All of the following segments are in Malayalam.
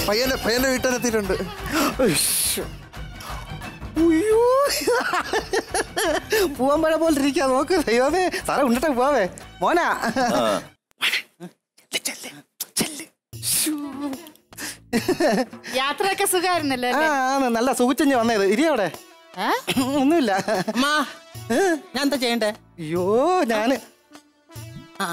പയ്യന്റെ പയ്യന്റെ വീട്ടിലെത്തിയിട്ടുണ്ട് ഉയ്യോ. പൂവൻ പഴ പോലെ ഇരിക്കാ നോക്ക് ദൈവമേ സാറേ ഉണ്ടിട്ട് പോവേ മോനാ യാത്രയൊക്കെ സുഖമായിരുന്നല്ലോ ആ ആണ് നല്ല സൂചിച്ച് വന്നത് ഇരി അവിടെ ഒന്നുമില്ല അമ്മാ ഞാൻ എന്താ ചെയ്യണ്ടേ അയ്യോ ഞാന് ആ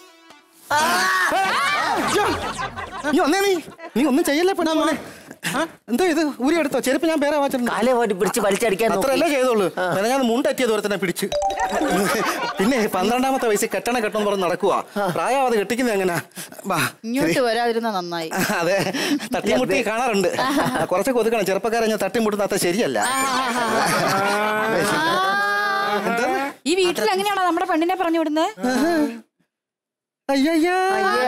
അയ്യോ. നീ വന്നേ നീ നീ ഒന്നും ചെയ്യല്ലേ പെണ്ണ മോനെ ആ, എന്തോ ഇത് ഊരി എടുത്തോ ചെരുപ്പ് ഞാൻ പേരെ വാച്ചിട്ടുണ്ട് കാലെ പോയിട്ട് പിടിച്ച് വലിച്ചടിക്കാൻ നോക്കി. അത്രയല്ലേ ചെയ്തോളൂ പിന്നെ ഞാൻ മുണ്ടെത്തിയത് ഒരുത്തനെ പിടിച്ച് പിന്നെ പന്ത്രണ്ടാമത്തെ വയസ്സിൽ കെട്ടണ കെട്ടണം പറഞ്ഞ് നടക്കുവാ പ്രായമാവത് കെട്ടിക്കുന്നത് എങ്ങനാ വാ ഇങ്ങോട്ട് വരാതിരുന്ന നന്നായി അതെ തട്ടിമുട്ടി കാണാറുണ്ട് കുറച്ചൊക്കെ ഒതുക്കണം ചെറുപ്പക്കാരെ ഞാൻ തട്ടിമുട്ടുന്ന അത്ര ശരിയല്ല ഈ വീട്ടിൽ എങ്ങനെയാണോ നമ്മുടെ പെണ്ണിനെ പറഞ്ഞു വിടുന്നത് അയ്യയ്യാ.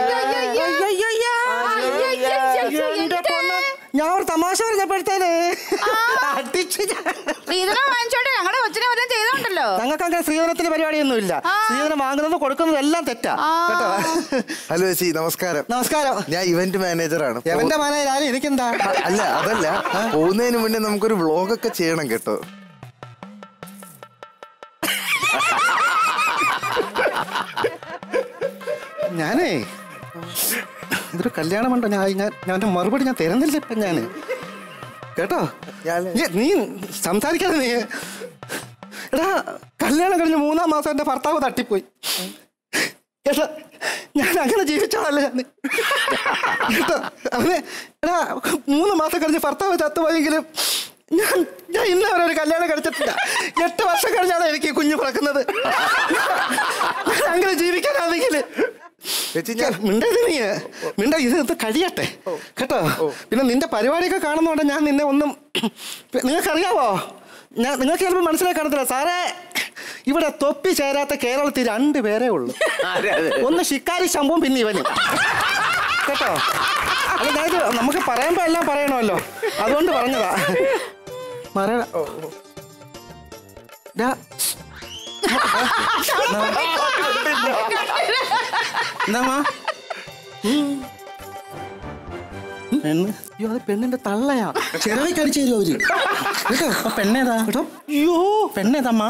എന്റെ പൊന്നോ. ഞാൻ ഒരു തമാശ പറഞ്ഞപ്പോഴത്തേന് അടിച്ച് ഞാൻ. സ്ത്രീധനം വാങ്ങിച്ചോണ്ട് ഞങ്ങളുടെ കൊച്ചിനെ വല്ലതും ചെയ്തോണ്ടല്ലോ ഞങ്ങൾക്ക് അങ്ങനെ സ്ത്രീധനത്തിന്റെ പരിപാടിയൊന്നുമില്ല സ്ത്രീധനം വാങ്ങുന്നത് കൊടുക്കുന്നത് എല്ലാം തെറ്റാ കേട്ടോ ഹലോ ചേച്ചി നമസ്കാരം നമസ്കാരം ഞാൻ ഇവന്റ് മാനേജറാണ് എവന്റെ മാനേജർ ആരും എനിക്കെന്താ അല്ല അതല്ല പോകുന്നതിന് മുന്നേ നമുക്കൊരു വ്ളോഗ് ഒക്കെ ചെയ്യണം കേട്ടോ ഞാനേ ഇതൊരു കല്യാണമുണ്ടോ ഞാൻ ഞാൻ ഞാൻ മറുപടി ഞാൻ തരുന്നില്ല ഇപ്പൊ ഞാന് കേട്ടോ ഞാന്- നീ- നീ സംസാരിക്കാതെ നീ എടാ കല്യാണം കഴിഞ്ഞ് മൂന്നാം മാസം എന്റെ ഭർത്താവ് തട്ടിപ്പോയി കേട്ടോ ഞാൻ അങ്ങനെ ജീവിച്ചാണല്ലോ ഞാൻ കേട്ടോ അവന് എടാ മൂന്ന് മാസം കഴിഞ്ഞ് ഭർത്താവ് ചത്തുപോയെങ്കിലും ഞാൻ ഞാൻ ഇന്നേ വരെ ഒരു കല്യാണം കഴിച്ചിട്ടില്ല എട്ട് വർഷം കഴിഞ്ഞാണ് എനിക്ക് ഈ കുഞ്ഞ് പിറക്കുന്നത് ഞാൻ അങ്ങനെ ജീവിക്കാനാണെങ്കിൽ ചേച്ചി ഞാൻ മിണ്ടരുത് നീ മിണ്ട ഇത് ഇത് കഴിയട്ടെ കേട്ടോ പിന്നെ നിന്റെ പരിപാടിയൊക്കെ കാണുന്നോണ്ട് ഞാൻ നിന്നെ ഒന്നും നിങ്ങൾക്കറിയാവോ ഞാൻ നിങ്ങൾക്ക് ചിലപ്പോൾ മനസ്സിലായി കാണത്തില്ല സാറേ ഇവിടെ തൊപ്പി ചേരാത്ത കേരളത്തിൽ രണ്ട് പേരേ ഉള്ളൂ ഒന്ന് ഷിക്കാരി ശമ്പും പിന്നെ ഇവനും കേട്ടോ അല്ല ഞാൻ ഇത് നമുക്ക് പറയുമ്പോ എല്ലാം പറയണമല്ലോ അതുകൊണ്ട് പറഞ്ഞതാ മര ഡാ, എന്താ പെണ്ണ് അയ്യോ അത് പെണ്ണിന്റെ തള്ളയാ ചിറവി കടിച്ചു തരും അവര് കേട്ടോ പെണ്ണേതാ കേട്ടോ അയ്യോ പെണ്ണേതമ്മ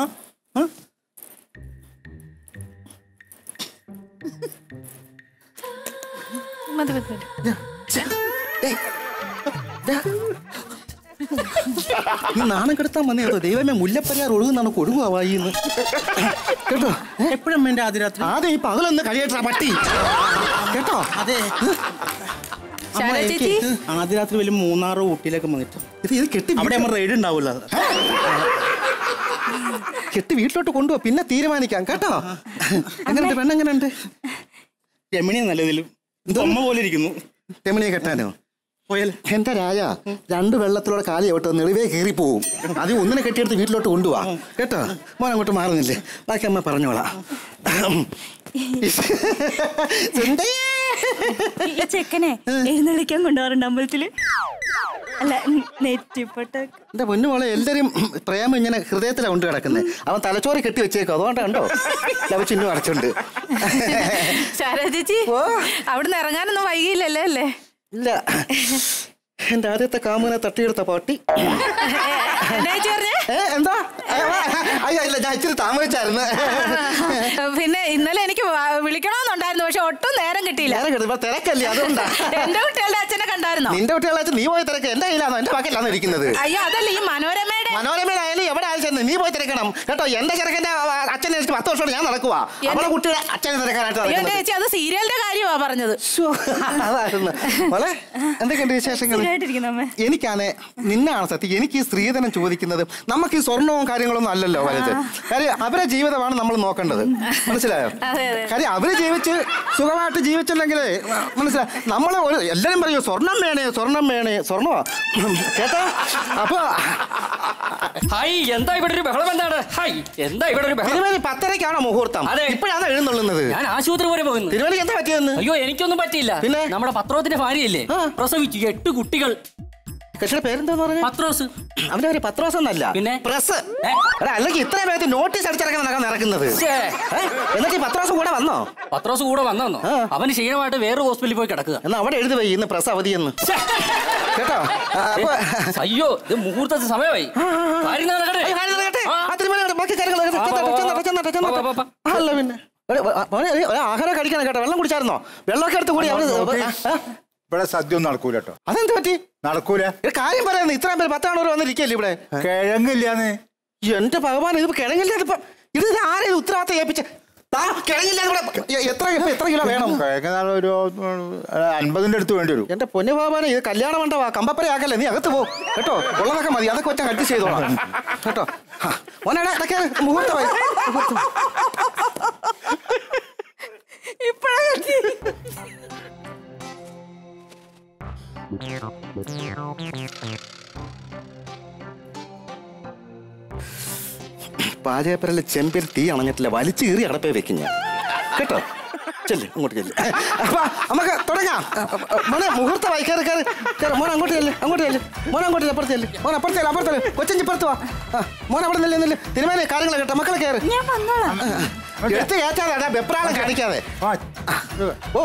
മതി മതി മതി. ഏയ്, ദാ. നീ നാണം കെടുത്താൻ വന്നേതോ ദൈവമേ മുല്ലപ്പരിയാർ ഒഴുകുന്നാണ് കൊടുങ്ങുവാ വായിന്ന് കേട്ടോ എപ്പോഴും എന്റെ ആദ്യരാത്രി ആദ്യം ഈ പകലൊന്ന് കഴിയട്ടാ പട്ടി കേട്ടോ അതെ ശാല ചേച്ചി ആദ്യരാത്രി വലിയ മൂന്നാറോ ഊട്ടിയിലൊക്കെ വന്നിട്ട് ഇത് ഇത് കെട്ടി അവിടെ നമ്മൾ റൈഡ് ഉണ്ടാവില്ല കെട്ടി വീട്ടിലോട്ട് കൊണ്ടുപോ പിന്നെ തീരുമാനിക്കാം കേട്ടോ എങ്ങനെയുണ്ട് പെണ്ണെങ്ങനെയുണ്ട് രമണി നല്ലതിലും അമ്മ പോലെ ഇരിക്കുന്നു രമണിയെ കെട്ടാനോ പോയാൽ എന്റെ രാജ രണ്ട് വെള്ളത്തിലൂടെ കാലി ചവിട്ടോ നെളിവേ കയറി പോവും അത് ഒന്നിനെ കെട്ടിയെടുത്ത് വീട്ടിലോട്ട് കൊണ്ടുപോവാ കേട്ടോ മോൻ അങ്ങോട്ട് മാറുന്നില്ലേ ബാക്കി അമ്മ പറഞ്ഞോളാം സുന്ദരിയേ. ഈ ചെക്കനെ എഴുന്നള്ളിക്കാൻ കൊണ്ടുപോകാറുണ്ട് അമ്പലത്തില് അല്ല നെറ്റിപ്പട്ട എന്റെ പൊന്നുമോളെ എല്ലാരും പ്രേമം ഇങ്ങനെ ഹൃദയത്തിലാണ് കൊണ്ട് കിടക്കുന്നത് അവൻ തലച്ചോറി കെട്ടി വെച്ചേക്കും അതുകൊണ്ട് കണ്ടോ ലവച്ചിന്നും അടച്ചുണ്ട് ശാല ചേച്ചി അവിടുന്ന് ഇറങ്ങാനൊന്നും വൈകിയില്ലല്ലേ അല്ലേ ഇല്ല എന്റെ ആദ്യത്തെ കാമുനെ തട്ടിയെടുത്ത പാട്ടി എന്നാ ചേച്ചി പറഞ്ഞേ ഏ, എന്താ ഏ, വാ. അയ്യോ ഇല്ല ഞാൻ ഇച്ചിരി താമസിച്ചായിരുന്നു പിന്നെ ഇന്നലെ എനിക്ക് വ- വിളിക്കണമെന്നുണ്ടായിരുന്നു പക്ഷെ ഒട്ടും നേരം കിട്ടിയില്ല നേരം കിട്ടുമ്പോ തിരക്കല്ലേ അതുകൊണ്ടാ എന്റെ കുട്ടികളുടെ അച്ഛനെ കണ്ടായിരുന്നോ നിന്റെ കുട്ടികളെ നീ പോയി തിരക്ക് എന്റെ കയ്യിലാണോ എന്റെ പക്കലാണോ ഇരിക്കുന്നത് അയ്യോ അതല്ല ഈ മനോരമയുടെ മനോരമയിലായാലും എവിടെ ആയാലും ചെന്ന് നീ പോയി തിരക്കണം കേട്ടോ എന്റെ ചെറുക്കന്റെ അച്ഛനെ എനിക്ക് പത്ത് വർഷത്തോടെ ഞാൻ നടക്കുവാ അവളെ കുട്ടിയുടെ അച്ഛനെ തിരക്കാനായിട്ട് അയ്യോ എന്റെ നടക്കുന്നത് ചേച്ചി അത് സീരിയലിന്റെ കാര്യമാ പറഞ്ഞത് ശ്ശോ, അതായിരുന്നു മോളെ എന്തൊക്കെയുണ്ട് വിശേഷങ്ങൾ സ്ഥിരമായിട്ടിരിക്കുന്നു അമ്മ എനിക്കാണ് നിന്നാണ് സത്യം എനിക്ക് ഈ സ്ത്രീധനം ചോദിക്കുന്നത് നമുക്ക് ഈ സ്വർണവും കാര്യങ്ങളൊന്നും അല്ലല്ലോ വലുത് കാര്യം അവരെ ജീവിതമാണ് നമ്മൾ നോക്കേണ്ടത് മനസ്സിലായോ അതെ, അതെ. കാര്യം അവര് ജീവിച്ച് സുഖമായിട്ട് ജീവിച്ചില്ലെങ്കിലേ മനസ്സിലായി നമ്മൾ ഒരു എല്ലാരും പറയും സ്വർണം വേണേ സ്വർണം വേണേ സ്വർണമോ കേട്ടോ അപ്പൊ ഹായ് എന്താ ഇവിടെ ഒരു ബഹളം എന്താണ് ഹായ് എന്താ ഇവിടെ ഒരു ബഹളം തിരുവേലി പത്തരക്കാണോ മുഹൂർത്തം അതെ. ഇപ്പോഴാണ് എഴുന്നള്ളുന്നത് ഞാൻ ആശുപത്രി വരെ പോകുന്നു തിരുവേലിക്ക് എന്താ പറ്റിയെന്ന് അയ്യോ എനിക്കൊന്നും പറ്റിയില്ല പിന്നെ? നമ്മുടെ പത്രോത്തിന്റെ ഭാര്യയില്ലേ ആ. പ്രസവിച്ചു എട്ട് കുട്ടികൾ കൃഷ്ണ പേരെന്താന്ന് പറഞ്ഞു പത്രോസ് അവന്റെ പേര് പത്രോസ് എന്നല്ല പിന്നെ? പ്രസ് ഏ? എടാ അല്ലെങ്കിൽ ഇത്രയും പേര് നോട്ടീസ് അടിച്ചിറക്കാൻ നടക്കാൻ നടക്കുന്നത് ഛേ, ഏ? എന്നിട്ട് ഈ പത്രോസ് കൂടെ വന്നോ പത്രോസ് കൂടെ വന്നോ ആ. അവന് ക്ഷീണമായിട്ട് വേറെ ഹോസ്പിറ്റലിൽ പോയി കിടക്കുക എന്നാ അവിടെ എഴുതി പോയി ഇന്ന് പ്രസ് അവധിയെന്ന് ഛേ, കേട്ടോ ആ, അപ്പൊ അയ്യോ ഇത് മുഹൂർത്തത്തിന് സമയമായി കാര്യം നടക്കട്ടെ അയ്യോ, കാര്യം നടക്കട്ടെ. ആ. ആ, തിരുമേനി നടക്കട്ടെ. ബാക്കി കാര്യങ്ങൾ നടക്കട്ടെ. വാ, വാ, വാ, ചെന്നോട്ടെ, ചെന്നോട്ടെ, ചെന്നോട്ടെ, വാ, വാ, ചെന്നോട്ടെ. ആ, അല്ല പിന്നെ ഒരു- ഒരു- മോനെ, ഒരു- ഒരു ആഹാരം കഴിക്കണം കേട്ടോ വെള്ളം കുടിച്ചായിരുന്നോ വെള്ളമൊക്കെ എടുത്ത് കൂടി അവര് നോക്കി. ആ, ഇവിടെ സദ്യ ഒന്നും നടക്കൂല കേട്ടോ അതെന്ത് പറ്റി നടക്കൂല ഒരു കാര്യം പറയുന്നത് ഇത്രയും പേര് പത്താണൂറ് വന്നിരിക്കല്ലേ ഇവിടെ കിഴങ്ങില്ലാന്ന് എന്റെ ഭഗവാൻ ഇത് കിഴങ്ങില്ല ഇതിപ്പോ ഇത് ഇത് ആരെ ഇത് ഉത്തരവാദിത്തം ഏൽപ്പിച്ച താ കിഴങ്ങില്ല ഇവിടെ എ- എത്ര ഇപ്പൊ എത്ര കിലോ വേണം കിഴങ്ങ് നാളെ ഒരു അൻപതിന്റെ അടുത്ത് വേണ്ടി വരും എന്റെ പൊന്നു ഭഗവാനെ ഇത് കല്യാണ മണ്ഡപ കമ്പപ്പരയാക്കല്ലേ നീ അകത്ത് പോ കേട്ടോ ഉള്ളതൊക്കെ മതി അതൊക്കെ വെച്ചാൽ അഡ്ജസ്റ്റ് ചെയ്തോളാം കേട്ടോ ആ, മോനെ എടാ, ഇതൊക്കെ മുഹൂർത്തമായി മുഹൂർത്തം. പാചകപ്പരല്ല ചെമ്പിൽ തീ അണഞ്ഞിട്ടില്ല വലിച്ചു കീറി അടപ്പേ വെക്കും ഞാൻ കേട്ടോ ചെല്ല് അങ്ങോട്ട് ചെല്ല് അപ്പൊ നമുക്ക് തുടങ്ങാം മോനെ മുഹൂർത്തമായി കയറി കയറി കയറി മോനെ അങ്ങോട്ട് ചെല്ല് അങ്ങോട്ട് ചെല്ല് മോനെ അങ്ങോട്ട് ചെല്ല്, അപ്പുറത്ത് ചെല്ല് മോനെ അപ്പുറത്ത് ചെല്ല് അപ്പുറത്ത് ചെല്ല് കൊച്ചഞ്ചി പുറത്ത് വാ ആ മോനെ അവിടെ നില്ല നില്ല തിരുമേനെ കാര്യങ്ങൾ കേട്ടോ മക്കളെ കയറി ഞാൻ വന്നോളാം എടുത്ത് കയറ്റാതെ അതാ വെപ്രാളം കാണിക്കാതെ ആ ഓ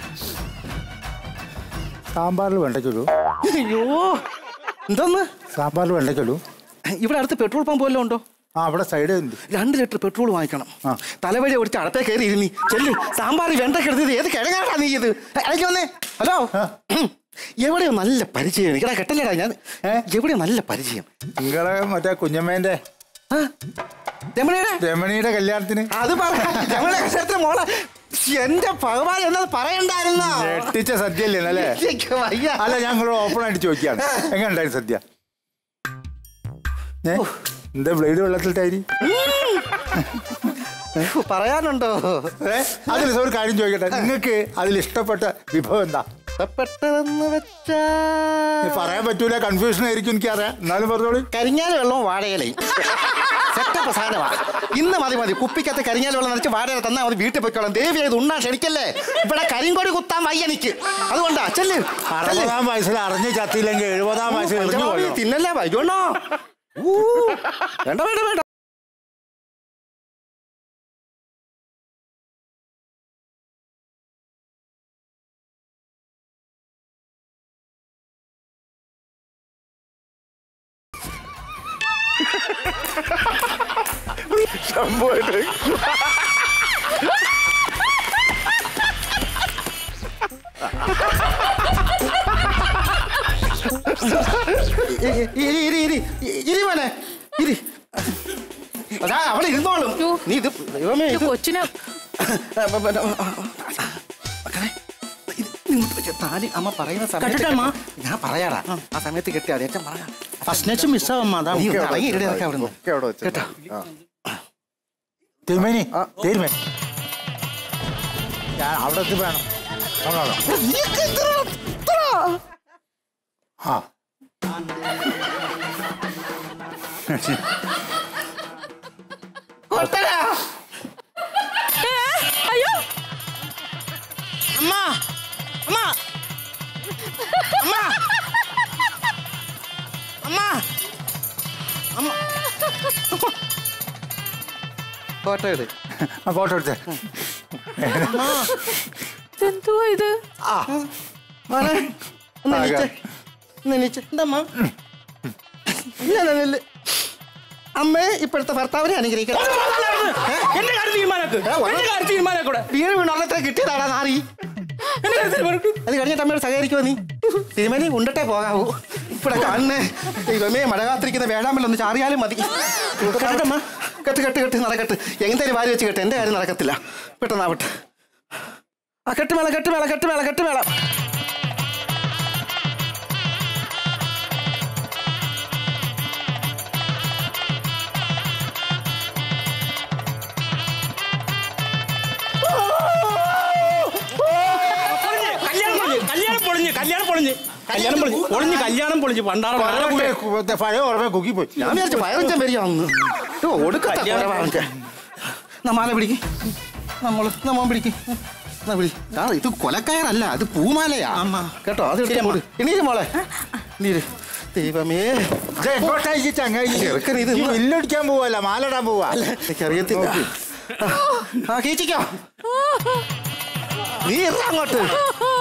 സാമ്പാറിൽ വെണ്ടയ്ക്കുള്ളൂ അയ്യോ എന്തോന്ന് സാമ്പാറിൽ വെണ്ടയ്ക്കുള്ളൂ ഇവിടെ അടുത്ത് പെട്രോൾ പമ്പ് വല്ലതും ഉണ്ടോ ആ അവിടെ സൈഡ് ഉണ്ട് രണ്ട് ലിറ്റർ പെട്രോൾ വാങ്ങിക്കണം ആ. തലവഴി ഒടിച്ച് അടപ്പേ കയറി ഇരുന്നി ചെല്ലു സാമ്പാർ വെണ്ടൊക്കെ എടുത്തത് ഏത് കിഴങ്ങാടാ നീ ഇത് എനിക്ക് വന്നേ ഹലോ എവിടെയോ നല്ല പരിചയം എനിക്കടാ കെട്ടല്ലേടാ ഞാൻ എവിടെയോ നല്ല പരിചയം നിങ്ങളെ മറ്റേ കുഞ്ഞമ്മേന്റെ ആ, രമണിയുടെ രമണിയുടെ കല്യാണത്തിന് അത് പറയാം രമണിയുടെ കല്യാണത്തിന് മോളെ എന്റെ ഭഗവാൻ എന്നത് പറയണ്ടായിരുന്നോ ഞെട്ടിച്ച സദ്യ അല്ലേ അല്ലേ എനിക്ക് വയ്യ. അല്ല ഞങ്ങൾ ഓപ്പൺ ആയിട്ട് ചോദിക്കുകയാണ് എങ്ങനെ ഉണ്ടായിരുന്നു സദ്യ ഏ എന്താ ബ്ലേഡ് വെള്ളത്തിലിട്ടായി ഉഫ്, പറയാനുണ്ടോ ഏ അതിൽ ഒരു കാര്യം ചോദിക്കട്ടെ നിങ്ങൾക്ക് അതിൽ ഇഷ്ടപ്പെട്ട വിഭവം എന്താ ഇഷ്ടപ്പെട്ടതെന്ന് വെച്ചാ ഇത് പറയാൻ പറ്റൂല കൺഫ്യൂഷൻ ആയിരിക്കും എനിക്കറിയാം എന്നാലും പറഞ്ഞോളൂ കരിഞ്ഞാല് വെള്ളവും വാഴയിലയും സെറ്റപ്പ് സാധനമാണ് ഇന്ന് മതി മതി കുപ്പിക്കകത്ത് കരിഞ്ഞാല് വെള്ളം നിറച്ച് വാഴയില തന്നാൽ മതി വീട്ടിൽ പോയിക്കോളാം ദേവി ഇത് ഉണ്ണാൻ ക്ഷണിക്കല്ലേ ഇവിടെ കരിങ്കൊടി കുത്താൻ വയ്യ എനിക്ക് അതുകൊണ്ടാ ചെല്ല് ചെല്ല്. അറുപതാം വയസ്സിൽ അറിഞ്ഞ് ചത്തില്ലെങ്കിൽ എഴുപതാം വയസ്സിൽ എറിഞ്ഞു പഞ്ചമാവി കൊള്ളണം. തിന്നല്ലേ വൈകോണോ വേണ്ട വേണ്ട വേണ്ട ഇ- ഇ- ഇരി ഇരി ഇരി ഇ- ഇരി മോനെ ഇരി അതാ അവിടെ ഇരുന്നോളും നീ ഇത് ദൈവമേ ഇത് കൊച്ചിനെ മക്കളെ, ഇത് ഇങ്ങോട്ട് വെച്ച് താലി അമ്മ പറയുന്ന സമയത്ത് കെട്ടട്ടെ, അമ്മ? ഞാൻ പറയാടാ ആ സമയത്ത് കെട്ടി അതെ അച്ഛൻ പറയാം ഫസ്റ്റ് നച്ച് മിസ്സാവും അതാ നീ ഒക്കെ ഒന്ന് അവിടെ ഇറങ്ങി വെച്ചോ. ഇടയൊക്കെ അവിടെ ഒക്കെ അവിടെ വെച്ചോ. കേട്ടോ ആ. തിരുമേനി തിരുമേനി ഞാൻ അവിടെ എത്തി വേണം അങ്ങോട്ടോ. ആ അയ്യോ അമ്മ അമ്മ അമ്മ അമ്മ ഫോട്ടോ എടു ആ ഫോട്ടോ എടുത്തേ എന്തുവാ ഇത് മോനെ ഒന്ന് ആകാം. എണീച്ചേ. ഒന്ന് എണീച്ചേ. എന്താമ്മ ഇല്ല, ഇല്ല, ഇല്ല. അമ്മേ ഇപ്പോഴത്തെ ഭർത്താവിനെ അനുഗ്രഹിക്കണം എന്റെ കാര്യം തീരുമാനാക്ക് ഏ, വരണം. എന്റെ കാര്യം തീരുമാനാക്കൂടെ വീട് വീണത്തെ കിട്ടിയതാടാ നാറി എന്റെ കാര്യം തീരുമാനാക്കൂ അത് കഴിഞ്ഞിട്ട് അമ്മയോട് സഹകരിക്കുമോ നീ തിരുമേനി ഉണ്ടട്ടെ പോകാവൂ ഇവിടെ കാണുന്നേ ദൈവമേ മഴ കാത്തിരിക്കുന്ന വേഴാമ്പലൊന്ന് ചാറിയാലും മതി കേട്ടമ്മ കെട്ട് കെട്ട് കെട്ട് നടക്കട്ട് എങ്ങനത്തെ വാരി വെച്ച് കെട്ട് എന്റെ കാര്യം നടക്കത്തില്ല പെട്ടെന്നാവട്ടെ ആ കെട്ടുമേള കെട്ടുമേള കെട്ടുമേള കെട്ടുമേള പൊളിഞ്ഞ്, കല്യാണം പൊളിഞ്ഞ് കല്യാണം പൊളിഞ്ഞ് കല്യാണം പൊളിഞ്ഞ് കല്യാണം പൊളിഞ്ഞ് പൊളിഞ്ഞ് കല്യാണം പൊളിഞ്ഞ് പണ്ടാറ പഴയ പഴയ ഓർമ്മ കുക്കി പോയി ഞാൻ വിചാരിച്ചു പതിനഞ്ചം വരികയാണെന്ന് ഓ, ഒടുക്കത്തെ കല്യാണം കുറവാ നമ്മാല പിടിക്ക് നമ്മള് നമ്മ പിടിക്ക് എന്നാ പിടി ആ ഇത് കൊലക്കയറല്ല അത് പൂമാലയാ കേട്ടോ അത് എടുത്ത് കൊടു. എണീര് മോളെ നീര് ദൈവമേ ഇത് എങ്ങോട്ടാ ഈ ചങ്ങായി ചെറുക്കൻ ഇത് ഈ ഇന്ന് വില്ലടിക്കാൻ പോവല്ല മാലടാൻ പോവാ എനിക്കറിയത്തില്ല ആ, ആ കീച്ചിക്കോ നീ ഇറ അങ്ങോട്ട്